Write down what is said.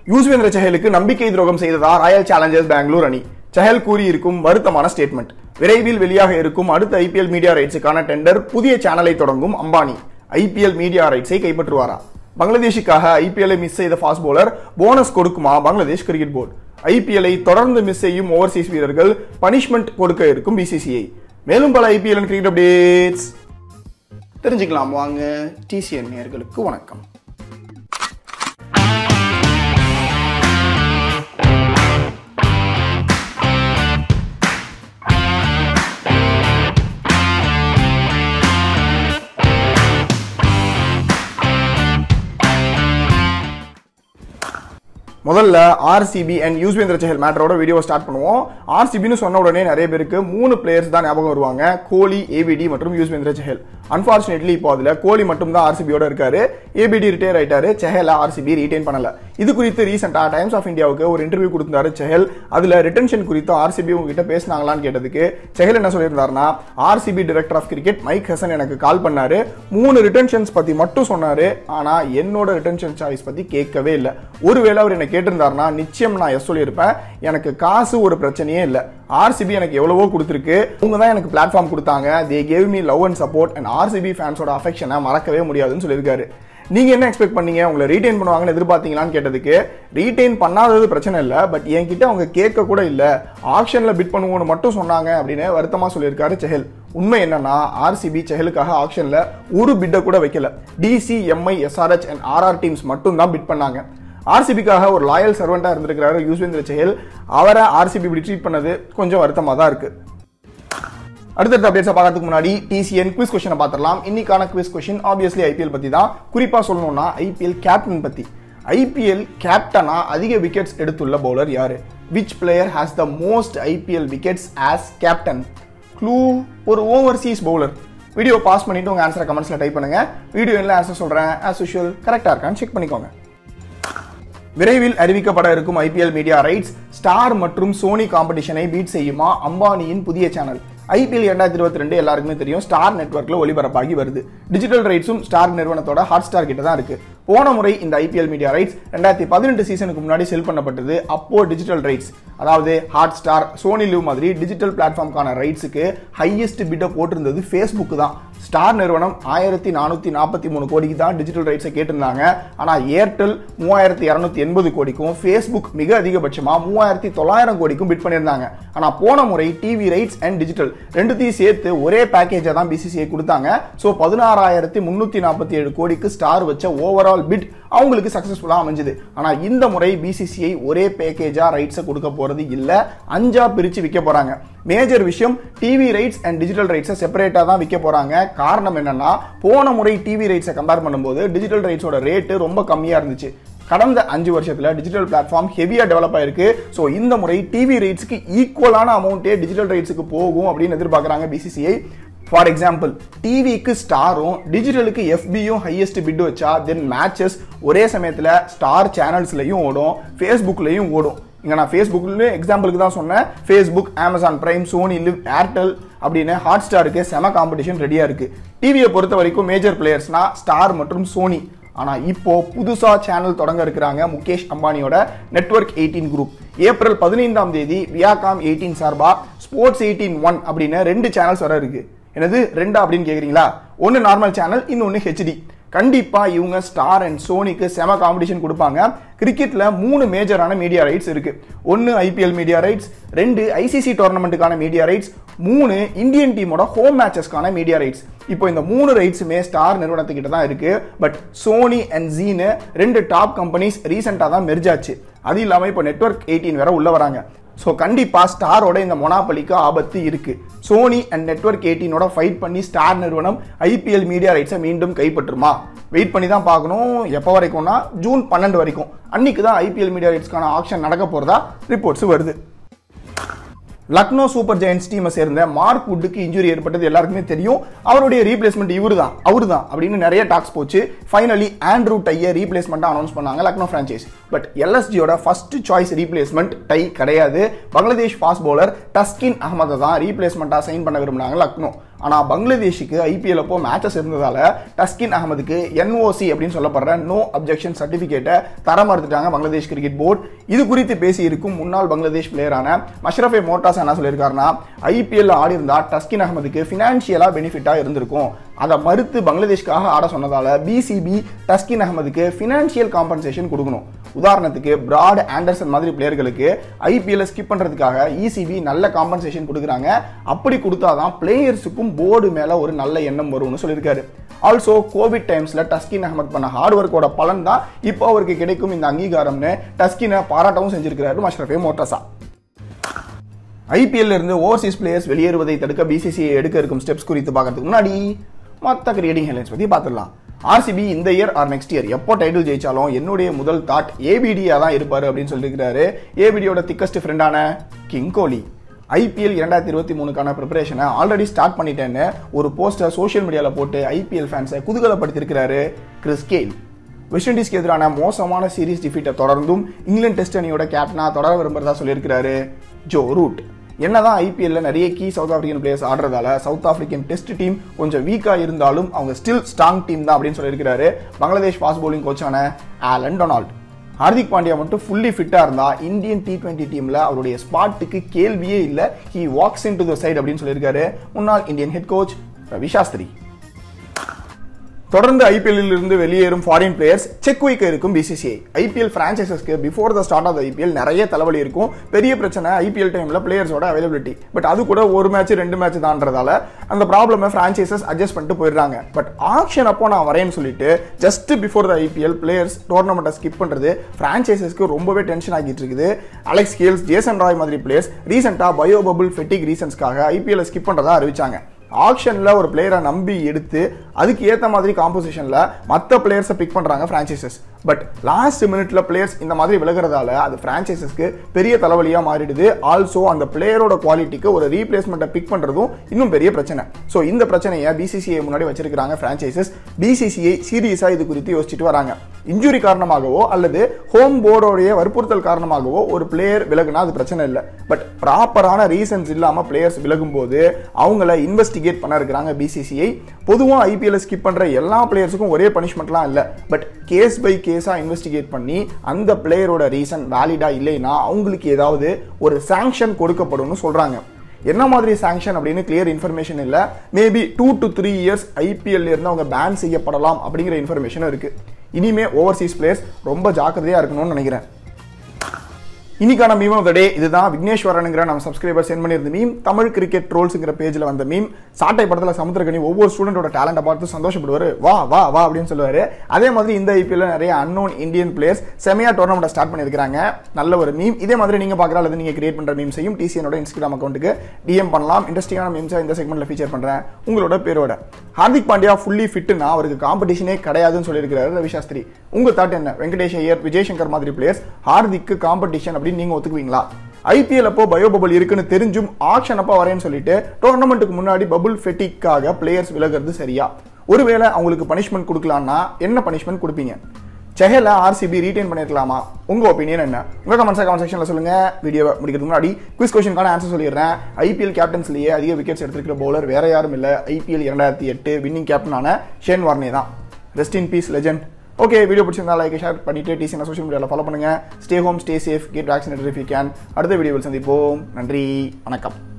யூஸ்வேந்திர சஹலுக்கு நம்பிக்கை துரோகம் செய்ததா Royal Challengers Bangalore அணி சஹல் கூறியிருக்கும் வருத்தமான ஸ்டேட்மெண்ட் விரைவில் வெளியாக இருக்கும் அடுத்த ஐபிஎல் மீடியா ரைட்ஸுக்கான டெண்டர் புதிய சேனலை தொடங்கும் அம்பானி ஐபிஎல் மீடியா ரைட்ஸை கைப்பற்றுவாரா பங்களாதேஷுக்காக ஐபிஎல்லை மிஸ் செய்த ஃபாஸ்ட் போலர் போனஸ் கொடுக்குமா பங்களாதேஷ் கிரிக்கெட் போர்டு ஐபிஎல்லை தொடர்ந்து மிஸ் செய்யும் ஓவர்சீஸ் வீரர்கள் பனிஷ்மெண்ட் கொடுக்க இருக்கும் பிசிசிஐ மேலும் பல ஐபிஎல் கிரிக்கெட் அப்டேட்ஸ் தெரிஞ்சுக்கலாம் வாங்க டிசிஎன் நேயர்களுக்கு வணக்கம் முதல்ல ஆர்சிபி அண்ட் யூஸ்வேந்திர சஹல் மேட்டரோட வீடியோ ஸ்டார்ட் பண்ணுவோம் ஆர்சிபின்னு சொன்ன உடனே நிறைய பேருக்கு மூணு பிளேயர்ஸ் தான் ஞாபகம் வருவாங்க கோலி ஏபிடி மற்றும் யூஸ்வேந்திர சஹல் அன்பார்ச்சுனேட்லி இப்போ அதுல கோலி மட்டும் தான் ஆர்சிபியோட இருக்காரு ஏபிடி ரிட்டையர் ஆயிட்டாரு செஹல ஆர்சிபி ரீடைன் பண்ணல இது குறித்து ரீசெண்டா டைம்ஸ் ஆஃப் இந்தியாவுக்கு ஒரு இன்டர்வியூ கொடுத்தாரு செஹல் அதுல ரிட்டன்ஷன் குறித்து ஆர்சிபி உங்ககிட்ட பேசினாங்களான்னு கேட்டதுக்கு செஹல் என்ன சொல்லியிருந்தாருன்னா RCB director of cricket Mike Hesson எனக்கு கால் பண்ணாரு மூணு ரிட்டன்ஷன்ஸ் பத்தி மட்டும் சொன்னாரு ஆனா என்னோட ரிட்டன்ஷன் சாய்ஸ் பத்தி கேட்கவே இல்லை ஒருவேளை அவர் என்ன கேட்டிருந்தாருன்னா நிச்சயம் நான் எஸ் சொல்லியிருப்பேன் எனக்கு காசு ஒரு பிரச்சனையே இல்லை ஆர்சிபி எனக்கு எவ்வளவோ கொடுத்துருக்கு அவங்க தான் எனக்கு பிளாட்ஃபார்ம் கொடுத்தாங்க they gave me love and support and RCB ஃபேன்ஸோட அஃபெக்ஷனை மறக்கவே முடியாதுன்னு சொல்லியிருக்காரு நீங்க என்ன எக்ஸ்பெக்ட் பண்ணீங்க உங்களை ரீடைன் பண்ணுவாங்கன்னு எதிர்பார்த்தீங்களான்னு கேட்டதுக்கு ரீடைன் பண்ணாதது பிரச்சனை இல்லை பட் என்கிட்ட அவங்க கேட்க கூட இல்லை ஆக்ஷன்ல பிட் பண்ணுவோம்னு மட்டும் சொன்னாங்க அப்படின்னு வருத்தமா சொல்லியிருக்காரு செஹல் உண்மை என்னன்னா ஆர்சிபி செஹலுக்காக ஆக்ஷன்ல ஒரு பிட்டை கூட வைக்கல DC MI SRH and RR teams மட்டும் தான் பிட் பண்ணாங்க ஆர்சிபிக்காக ஒரு லாயல் சர்வெண்டா இருந்திருக்கிறாரு யூஸ்வேந்திர செஹல் அவரை ஆர்சிபி இப்படி ட்ரீட் பண்ணது கொஞ்சம் வருத்தமா தான் இருக்கு அடுத்தடுத்த அப்டேட்ஸை பார்க்கறதுக்கு முன்னாடி டிசிஎன் குவிஸ் கொஸ்டினை பார்த்துடலாம் இன்னைக்கான குவிஸ் கொஸ்டின் ஆப்வியஸ்லி ஐபிஎல் பத்தி தான் குறிப்பா சொல்லணும்னா ஐபிஎல் கேப்டன் பத்தி ஐபிஎல் கேப்டனா அதிக விக்கெட்ஸ் எடுத்துள்ள பவுலர் யாரு which player has the most IPL wickets as captain clue ஒரு ஓவர்சீஸ் பவுலர் வீடியோ பாஸ் பண்ணிட்டு உங்க ஆன்சரை கமெண்ட்ஸ்ல டைப் பண்ணுங்க வீடியோ என்ன ஆன்சர் சொல்றேன் ஆஸ் யூஷுவல் கரெக்டா இருக்கான்னு செக் பண்ணிக்கோங்க விரைவில் அறிவிக்கப்பட இருக்கும் ஐபிஎல் மீடியா ரைட்ஸ் ஸ்டார் மற்றும் சோனி காம்படிஷனை பீட் செய்யுமா அம்பானியின் புதிய சேனல் ஐபிஎல் இரண்டாயிரத்தி இருபத்தி ரெண்டு எல்லாருக்குமே தெரியும் ஸ்டார் நெட்ஒர்க்ல ஒளிபரப்பாகி வருது டிஜிட்டல் ரைட்ஸும் ஸ்டார் நிறுவனத்தோட ஹாட் ஸ்டார் கிட்ட தான் இருக்கு போன முறை இந்த ஐபிஎல் மீடியா ரைட்ஸ் ரெண்டாயிரத்தி பதினெட்டு சீசனுக்கு முன்னாடி செல் பண்ணப்பட்டது அப்போ டிஜிட்டல் ரைட்ஸ் அதாவது ஹாட் ஸ்டார் சோனி லிவ் மாதிரி டிஜிட்டல் பிளாட்ஃபார்ம்கான ரைட்ஸுக்கு ஹையஸ்ட் பிட்டை போட்டிருந்தது ஃபேஸ்புக் தான் ஸ்டார் நிறுவனம் ஆயிரத்தி நானூத்தி நாற்பத்தி மூணு கோடிக்கு தான் டிஜிட்டல் ரைட்ஸை கேட்டிருந்தாங்க ஆனா ஏர்டெல் மூவாயிரத்தி இரநூத்தி எண்பது கோடிக்கும் ஃபேஸ்புக் மிக அதிகபட்சமா மூவாயிரத்தி தொள்ளாயிரம் கோடிக்கும் பிட் பண்ணியிருந்தாங்க ஆனா போன முறை டிவி ரைட்ஸ் அண்ட் டிஜிட்டல் ரெண்டுத்தையும் சேர்த்து ஒரே பேக்கேஜை தான் பிசிசிஐ கொடுத்தாங்க ஸோ பதினாறாயிரத்தி முன்னூத்தி நாற்பத்தி ஏழு கோடிக்கு ஸ்டார் வச்ச ஓவரால் பிட் அவங்களுக்கு சக்சஸ்ஃபுல்லா அமைஞ்சது ஆனா இந்த முறை பிசிசிஐ ஒரே பேக்கேஜா ரைட்ஸை கொடுக்க போறது இல்ல அஞ்சா பிரிச்சு விற்க போறாங்க மேஜர் விஷயம் டிவி ரைட்ஸ் அண்ட் டிஜிட்டல் ரைட்ஸை செப்பரேட்டா தான் விற்க போறாங்க காரணம் என்னன்னா போன முறை டிவி ரைட்ஸை கம்பேர் பண்ணும்போது டிஜிட்டல் ரைட்ஸோட ரேட்டு ரொம்ப கம்மியா இருந்துச்சு கடந்த அஞ்சு வருஷத்துல டிஜிட்டல் பிளாட்ஃபார்ம் ஹெவியா டெவலப் ஆயிருக்கு ஸோ இந்த முறை டிவி ரைட்ஸ்க்கு ஈக்குவலான அமௌண்ட்டே டிஜிட்டல் ரைட்ஸுக்கு போகும் அப்படின்னு எதிர்பார்க்குறாங்க பிசிசிஐ ஃபார் எக்ஸாம்பிள் டிவிக்கு ஸ்டாரும் டிஜிட்டலுக்கு எஃபியும் ஹையஸ்ட் பிட் வச்சா தென் மேட்சஸ் ஒரே சமயத்தில் ஸ்டார் சேனல்ஸ்லையும் ஓடும் ஃபேஸ்புக்லையும் ஓடும் இங்கே நான் ஃபேஸ்புக்ல எக்ஸாம்பிளுக்கு தான் சொன்னேன் Facebook Amazon Prime Sony LIV Airtel அப்படின்னு ஹாட் ஸ்டாருக்கு செம காம்படிஷன் ரெடியாக இருக்கு டிவியை பொறுத்த வரைக்கும் மேஜர் பிளேயர்ஸ்னா ஸ்டார் மற்றும் சோனி ஆனால் இப்போ புதுசா சேனல் தொடங்க இருக்கிறாங்க முகேஷ் அம்பானியோட நெட்ஒர்க் எயிட்டீன் குரூப் ஏப்ரல் பதினைந்தாம் தேதி வியாகாம் எயிட்டீன் சார்பா ஸ்போர்ட்ஸ் எயிட்டீன் ஒன் அப்படின்னு ரெண்டு சேனல்ஸ் வர இருக்கு எனது ரெண்டா அப்படின்னு கேக்குறீங்களா ஒன்னு நார்மல் சேனல் இன்னொன்னு ஹெச்டி கண்டிப்பா இவங்க ஸ்டார் அண்ட் சோனிக்கு செம காம்படிஷன் கொடுப்பாங்க கிரிக்கெட்ல மூணு மேஜரான மீடியா ரைட்ஸ் இருக்கு ஒன்னு ஐபிஎல் மீடியா ரைட்ஸ் ரெண்டு ஐசிசி டோர்னமெண்ட்டுக்கான மீடியா ரைட்ஸ் மூணு இந்தியன் டீமோட ஹோம் மேட்சஸ்க்கான மீடியா ரைட்ஸ் இப்போ இந்த மூணு ரைட்ஸுமே ஸ்டார் நிறுவனத்துக்கிட்ட தான் இருக்கு பட் சோனி அண்ட் ஜீனு ரெண்டு டாப் கம்பெனிஸ் ரீசெண்டாக தான் மெர்ஜாச்சு அது இல்லாமல் இப்போ நெட்ஒர்க் எயிட்டீன் வேற உள்ள வராங்க ஸோ கண்டிப்பாக ஸ்டாரோட இந்த மொனாபலிக்கு ஆபத்து இருக்கு சோனி அண்ட் நெட்ஒர்க் எயிட்டீனோட ஃபைட் பண்ணி ஸ்டார் நிறுவனம் ஐபிஎல் மீடியா ரைட்ஸை மீண்டும் கைப்பற்றுமா வெயிட் பண்ணி தான் பார்க்கணும் எப்போ வரைக்கும்னா ஜூன் பன்னெண்டு வரைக்கும் அன்னைக்கு தான் ஐபிஎல் மீடியா ரைட்ஸ்க்கான ஆக்ஷன் நடக்க போகிறதா ரிப்போர்ட்ஸ் வருது லக்னோ சூப்பர் ஜெயின்ஸ் டீமை சேர்ந்த மார்க் வுட்டுக்கு இன்ஜுரி ஏற்பட்டது எல்லாருக்குமே தெரியும் அவருடைய ரீப்ளேஸ்மெண்ட் இவரு தான் அவரு தான் அப்படின்னு நிறைய டாக்ஸ் போச்சு ஃபைனலி ஆண்ட்ரூ டையை ரீப்ளேஸ்மெண்ட் அனௌன்ஸ் பண்ணாங்க லக்னோ பிரான்ச்சைஸ் பட் எல்எஸ்ஜியோட ஃபர்ஸ்ட் சாய்ஸ் ரீப்ளேஸ்மெண்ட் டை கிடையாது பங்களாதேஷ் ஃபாஸ்ட் பவுலர் டஸ்கின் அகமதை தான் ரீப்ளேஸ்மெண்ட்டாக சைன் பண்ண விரும்பினாங்க லக்னோ ஆனா பங்களாதேஷுக்கு ஐபிஎல் அப்போ மேட்சஸ் இருந்ததால டஸ்கின் அகமதுக்கு என்ஓசி அப்படின்னு சொல்லப்படுற நோ அப்ஜெக்ஷன் சர்டிபிகேட்டை தர மறுத்துட்டாங்க பங்களாதேஷ் கிரிக்கெட் போர்டு இது குறித்து பேசி இருக்கும் முன்னாள் பங்களாதேஷ் பிளேயரான மஷ்ரஃபே மோட்டாஸ் என்ன சொல்லியிருக்காருன்னா ஐபிஎல் ஆடி இருந்தா டஸ்கின் அகமதுக்கு பினான்சியலா பெனிஃபிட்டா இருந்திருக்கும் அதை மறுத்து பங்களாதேஷ்காக ஆட சொன்னதால பிசிபி டஸ்கின் அகமதுக்கு ஃபினான்ஷியல் காம்பன்சேஷன் கொடுக்கணும் உதாரணத்துக்கு பிராட் ஆண்டர்சன் மாதிரி பிளேயர்களுக்கு ஐபிஎல் ஸ்கிப் பண்றதுக்காக இசிபி நல்ல காம்பன்சேஷன் கொடுக்குறாங்க அப்படி கொடுத்தாதான் பிளேயர்ஸுக்கும் போர்டு மேல ஒரு நல்ல எண்ணம் வரும்னு சொல்லியிருக்காரு ஆல்சோ கோவிட் டைம்ஸ்ல டஸ்கின் அகமத் பண்ண ஹார்ட் ஒர்க்கோட பலன் தான் இப்போ அவருக்கு கிடைக்கும் இந்த அங்கீகாரம்னு டஸ்கினை பாராட்டவும் செஞ்சிருக்கிறாரு மஷ்ரஃபே மோட்டஸா ஐபிஎல்ல இருந்து ஓவர்சீஸ் பிளேயர்ஸ் வெளியேறுவதை தடுக்க பிசிசிஐ எடுக்க இருக்கும் ஸ்டெப்ஸ் குறித்து பார்க்கறதுக்கு முன்னாடி மற்ற கிரியேட்டிங் ஹெட்லைன்ஸ் பத்தி பார்த்துடலாம் ஆர்சிபி இந்த இயர் ஆர் நெக்ஸ்ட் இயர் எப்போ டைட்டில் ஜெயிச்சாலும் என்னுடைய முதல் தாட் ஏபிடியா தான் இருப்பாரு அப்படின்னு சொல்லியிருக்கிறாரு ஏபிடியோட திக்கஸ்ட் ஃப்ரெண்டான கிங் கோலி ஐபிஎல் இரண்டாயிரத்தி இருபத்தி மூணுக்கான ப்ரிப்பரேஷனை ஆல்ரெடி ஸ்டார்ட் பண்ணிட்டேன்னு ஒரு போஸ்டர் சோஷியல் மீடியாவில் போட்டு ஐபிஎல் ஃபேன்ஸை குதூகலப்படுத்தியிருக்கிறாரு கிறிஸ் கெயில் வெஸ்ட் இண்டீஸ்க்கு எதிரான மோசமான சீரிஸ் டிஃபீட்டை தொடர்ந்தும் இங்கிலாந்து டெஸ்ட் அணியோட கேப்டனா தொடர விரும்புறதா சொல்லியிருக்கிறாரு ஜோ ரூட் என்னதான் ஐபிஎல்ல நிறைய கீ சவுத் ஆப்பிரிக்கன் பிளேயர்ஸ் ஆடுறதால சவுத் ஆப்பிரிக்கன் டெஸ்ட் டீம் கொஞ்சம் வீக்கா இருந்தாலும் அவங்க ஸ்டில் ஸ்ட்ராங் டீம் தான் அப்படின்னு சொல்லியிருக்கிறாரு பங்களாதேஷ் ஃபாஸ்ட் பவுலிங் கோச்சான ஆலன் டொனால்ட் ஹார்திக் பாண்டியா மட்டும் ஃபுல்லி ஃபிட்டா இருந்தா இந்தியன் டி டுவெண்ட்டி டீம்ல அவருடைய ஸ்பாட்டுக்கு கேள்வியே இல்ல he walks into the side அப்படின்னு சொல்லியிருக்காரு முன்னாள் Indian head coach Ravi Shastri தொடர்ந்து ஐபிஎல்லில் இருந்து வெளியேறும் ஃபாரின் பிளேயர்ஸ் செக் வைக்க இருக்கும் பிசிசிஐ ஐபிஎல் பிரான்ச்சைசஸ்க்கு before the start of IPL நிறைய தலைவலி இருக்கும் பெரிய பிரச்சனை ஐபிஎல் டைம்ல பிளேயர்ஸோட அவைலபிலிட்டி பட் அது கூட ஒரு மேட்ச் ரெண்டு மேட்ச் தான்றதால அந்த ப்ராப்ளமை பிரான்ச்சைசஸ் அட்ஜஸ்ட் பண்ணிட்டு போயிடுறாங்க பட் ஆக்ஷன் அப்போ நான் வரேன்னு சொல்லிட்டு just before the IPL players டோர்னமெண்ட்டை ஸ்கிப் பண்றது பிரான்ச்சைசஸ்க்கு ரொம்பவே டென்ஷன் ஆகிட்டு இருக்குது அலெக்ஸ் கேல்ஸ் ஜேசன் ராய் மாதிரி பிளேயர்ஸ் ரீசெண்டாக பயோ பபுள் ஃபெட்டிக் ரீசன்ஸ்க்காக ஐபிஎல் ஸ்கிப் பண்றதா அறிவிச்சாங்க ஆக்ஷன்ல ஒரு பிளேயரை நம்பி எடுத்து அதுக்கு ஏத்த மாதிரி காம்போசிஷன்ல மற்ற பிளேயர்ஸை பிக் பண்றாங்க பிரான்ச்சைசஸ் பட் லாஸ்ட் மினிட்ல பிளேயர்ஸ் இந்த மாதிரி விலகிறதால அது பிரான்ச்சைசஸ்க்கு பெரிய தலைவலியா மாறிடுது ஆல்சோ அந்த பிளேயரோட குவாலிட்டிக்கு ஒரு ரீப்ளேஸ்மெண்ட்டை பிக் பண்றதும் இன்னும் பெரிய பிரச்சனை ஸோ இந்த பிரச்சனையை பிசிசிஐ முன்னாடி வச்சிருக்காங்க பிரான்ச்சைசஸ் பிசிசிஐ சீரியஸா இது குறித்து யோசிச்சுட்டு வராங்க இன்ஜுரி காரணமாகவோ அல்லது ஹோம் போர்டோடைய வற்புறுத்தல் காரணமாகவோ ஒரு பிளேயர் விலகுனா அது பிரச்சனை இல்லை பட் ப்ராப்பரான ரீசன்ஸ் இல்லாம பிளேயர்ஸ் விலகும் போது அவங்கள இன்வெஸ்டிகேட் பண்ண இருக்கிறாங்க பிசிசிஐ பொதுவாக ஐபிஎல் ஸ்கிப் பண்ற எல்லா பிளேயர்ஸுக்கும் ஒரே பனிஷ்மெண்ட்லாம் இல்லை பட் கேஸ் பை கேஸா இன்வெஸ்டிகேட் பண்ணி அந்த பிளேயரோட ரீசன் வேலிடா இல்லைன்னா அவங்களுக்கு ஏதாவது ஒரு சாங்ஷன் கொடுக்கப்படும்னு சொல்றாங்க என்ன மாதிரி சாங்ஷன் அப்படின்னு கிளியர் இன்ஃபர்மேஷன் இல்லை maybe two to three years IPL இருந்து அவங்க பேன் செய்யப்படலாம் அப்படிங்கிற இன்ஃபர்மேஷனும் இருக்கு இனிமே ஓவர்சீஸ் பிளேயர்ஸ் ரொம்ப ஜாக்கிரதையா இருக்கணும்னு நினைக்கிறேன் இன்னைக்கான மீம் ஆஃப் த டே இதுதான் விக்னேஸ்வரனுங்கிற நம்ம சப்ஸ்கிரைபர் சென்ட் பண்ணியிருந்த மீம் தமிழ் கிரிக்கெட் ட்ரோல்ஸுங்கிற பேஜில் வந்த மீம் சாட்டை படத்தில் சமுத்திரகனி ஒவ்வொரு ஸ்டூடெண்டோட டேலண்ட்டை பார்த்து சந்தோஷப்படுவார் வா வா வா அப்படின்னு சொல்லுவார் அதே மாதிரி இந்த ஐபிஎல் நிறைய அன்னோன் இந்தியன் பிளேயர்ஸ் செமையா டோர்னமெண்ட் ஸ்டார்ட் பண்ணியிருக்காங்க நல்ல ஒரு மீம் இதே மாதிரி நீங்கள் பார்க்குற அல்லது நீங்கள் கிரியேட் பண்ணுற மீம்ஸையும் டிசிஎனோட இன்ஸ்டாகிராம் அக்கௌண்ட்டுக்கு டிஎம் பண்ணலாம் இன்ட்ரெஸ்டிங்கான மீம்ஸை இந்த செக்மெண்ட்டில் ஃபீச்சர் பண்ணுறேன் உங்களோட பேரோட ஹார்திக் பாண்டியா ஃபுல்லி ஃபிட்டுனா அவருக்கு காம்படிஷனே கிடையாதுன்னு சொல்லியிருக்கிறாரு ரவி சாஸ்திரி உங்க தாட் என்ன வெங்கடேஷ் ஐயர் விஜய் சங்கர் மாதிரி பிளேயர்ஸ் ஹார்திக்கு காம்படிஷன் அப்படின்னு நீங்க ஒத்துக்குவீங்களா ஐபிஎல் அப்போ பயோ பபுள் இருக்குன்னு தெரிஞ்சும் ஆக்ஷன் அப்போ வரேன்னு சொல்லிட்டு டோர்னமெண்ட்டுக்கு முன்னாடி பபுள் ஃபெட்டிக்காக பிளேயர்ஸ் விலகிறது சரியா ஒருவேளை அவங்களுக்கு பனிஷ்மெண்ட் கொடுக்கலாம்னா என்ன பனிஷ்மெண்ட் கொடுப்பீங்க செஹல ஆர்சிபி ரீடைன் பண்ணிருக்கலாமா உங்க ஒப்பீனியன் என்ன உங்க கமெண்ட்ஸ் கமெண்ட் செக்ஷன்ல சொல்லுங்க வீடியோ முடிக்கிறதுக்கு முன்னாடி குவிஸ் கொஸ்டினுக்கான ஆன்சர் சொல்லிடுறேன் ஐபிஎல் கேப்டன்ஸ்லயே அதிக விக்கெட்ஸ் எடுத்திருக்கிற பவுலர் வேற யாரும் இல்ல ஐபிஎல் இரண்டாயிரத்தி எட்டு வின்னிங் கேப்டனான ஷேன் வார்னே தான் rest in peace legend okay video பிடிச்சிருந்தா லைக் ஷேர் பண்ணிட்டு டிசி சோஷியல் மீடியாவில் ஃபாலோ பண்ணுங்க stay home stay safe get vaccinated if you can அடுத்த வீடியோவில் சந்திப்போம் நன்றி வணக்கம்